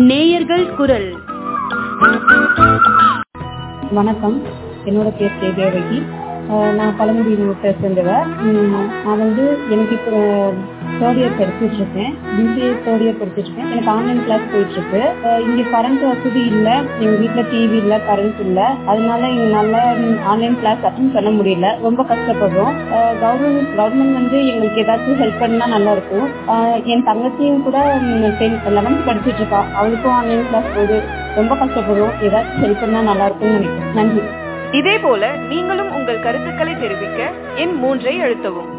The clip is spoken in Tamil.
நேயர்கள் குரல் வணக்கம் என்னோட பேர் கே தேவகி அஹ் நான் பழங்குடி மாவட்டத்தை சேர்ந்தவர் உம் நான் வந்து எனக்கு இப்போ தேர்ட் இயர் படிச்சுட்டு இருக்கேன் பிசிஏ தேர்ட் இயர் படிச்சுட்டு இருக்கேன் எனக்கு ஆன்லைன் கிளாஸ் போயிட்டு இருக்கு அஹ் இங்க கரண்ட் வசதி இல்லை எங்க வீட்ல டிவி இல்லை கரண்ட் இல்லை அதனால எங்களால ஆன்லைன் கிளாஸ் அட்டன் பண்ண முடியல ரொம்ப கஷ்டப்படுறோம் கவர்மெண்ட் கவர்மெண்ட் வந்து எங்களுக்கு ஏதாச்சும் ஹெல்ப் பண்ணா நல்லா இருக்கும் அஹ் என் தங்கச்சியும் கூட லெவன்த் படிச்சுட்டு இருக்கா அவளுக்கும் ஆன்லைன் கிளாஸ் போகுது ரொம்ப கஷ்டப்படுறோம் ஏதாச்சும் ஹெல்ப் பண்ணா நல்லா இருக்கும்னு நினைக்கிறேன் நன்றி இதே போல நீங்களும் உங்கள் கருத்துக்களை தெரிவிக்க எண் மூன்றை அழுத்தவும்